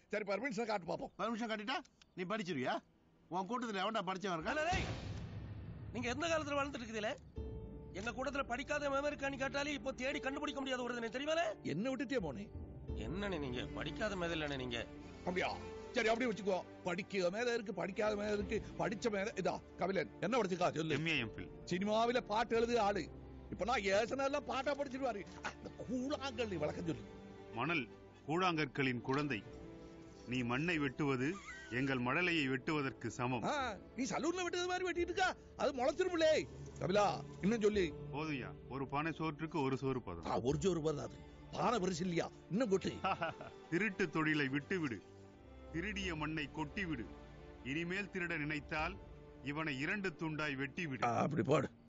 சரி பர்மிஷன் காட்டு பாப்போம் பர்மிஷன் காட்டிட்டா நீ படிச்சிருவியா உன் கூட்டத்துல எவன்டா படிச்சவன் இருக்கா அண்ணா, டேய், நீங்க எந்த காலத்துல வாழ்ந்துட்டு இருக்குதுல எங்க கூட்டத்துல படிக்காத மேம இருக்கான்னு கேட்டாலே இப்போ தேடி கண்டுபிடிக்க முடியாத ஒரு தெரியுமால என்ன விட்டுட்டே போனே என்னண்ணே நீங்க படிக்காத மேதல்ல நீங்க அப்படியா சரி அப்படியே வச்சுக்கோ படிக்க மேல இருக்கு படிக்காத மேல இருக்கு படிச்ச மேல இதா கபிலன் என்ன படிச்சுக்கா சொல்லு எம்ஏ எம்ஃபில் சினிமாவில பாட்டு எழுது ஆளு இப்ப நான் ஏசனெல்லாம் பாட்டா படிச்சிருவாரு அந்த கூழாங்கல் விளக்கம் சொல்லு மணல் கூழாங்கற்களின் குழந்தை நீ மண்ணை வெட்டுவது எங்கள் மடலையை வெட்டுவதற்கு சமம் ஆ, நீ சலூன்ல வெட்டது மாதிரி வெட்டிட்டு இருக்கா அது முளைச்சிருமில்லே கபிலா இன்னும் சொல்லி போதுயா ஒரு பானை சோற்றுக்கு ஒரு சோறு பதம் ஆ, ஒரு ஜோறு வருது அது பானை பெருசு இல்லையா இன்னும் கொட்டு திருட்டு தொழிலை விட்டுவிடு திருடிய மண்ணை கொட்டிவிடு இனிமேல் திருட நினைத்தால் இவனை இரண்டு துண்டாய் வெட்டிவிடு ஆ, அப்படி போடு